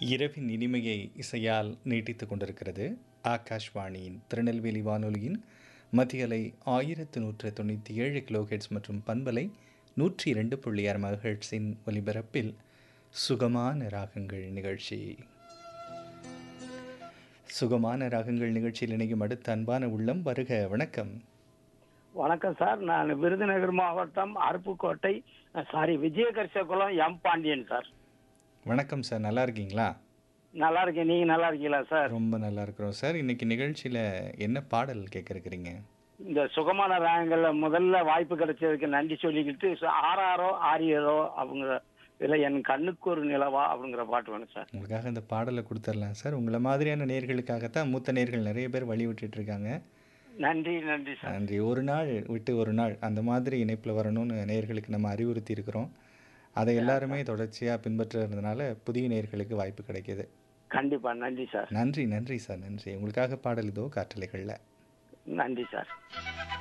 இரவின் இனிமையை இசையால் நீட்டித்துக் கொண்டிருக்கிறது ஆகாஷ்வாணியின் திருநெல்வேலி வானொலியின் மத்தியலை ஆயிரத்து நூற்று தொண்ணூற்றி ஏழு கிலோஹெட்ஸ் மற்றும் பண்பலை நூற்றி இரண்டு புள்ளி ஆறு மகஹெட்ஸின் ஒலிபரப்பில் சுகமான ராகங்கள் நிகழ்ச்சி சுகமான ராகங்கள் நிகழ்ச்சியில் இணையும் அடுத்த அன்பான உள்ளம் வருக வணக்கம் வணக்கம் சார் நான் விருதுநகர் மாவட்டம் Aruppukottai sorry Vijayakarisakulam M Pandian sir வணக்கம் சார் நல்லா இருக்கீங்களா நல்லா இருக்கேன் நீங்க நல்லா இருக்கீங்களா சார் ரொம்ப நல்லா இருக்கிறோம் சார் இன்னைக்கு நிகழ்ச்சியில் என்ன பாடல் கேட்க இருக்கிறீங்க இந்த சுகமான ராகங்கள்ல முதல்ல வாய்ப்பு கிடைச்சதுக்கு நன்றி சொல்லிக்கிட்டு ச- ஆறாரோ ஆரியரோ அப்படிங்கிற இதுல என் கண்ணுக்கு ஒரு நிலவா அப்படிங்கிற பாட்டு வேணும் சார் உங்களுக்காக இந்த பாடலை கொடுத்துடலாம் சார் உங்களை மாதிரியான நேர்களுக்காகத்தான் மூத்த நேர்கள் நிறைய பேர் வழி விட்டுட்டு இருக்காங்க நன்றி நன்றி சார் நன்றி ஒரு நாள் விட்டு ஒரு நாள் அந்த மாதிரி இணைப்பில் வரணும்னு நேர்களுக்கு நம்ம அறிவுறுத்தி இருக்கிறோம் அதை எல்லாருமே தொடர்ச்சியாக பின்பற்றுறதுனால புதிய நேர்களுக்கு வாய்ப்பு கிடைக்கிது கண்டிப்பா நன்றி சார் நன்றி நன்றி சார் நன்றி உங்களுக்காக பாடல் இதோ காற்றலைகளில் நன்றி சார்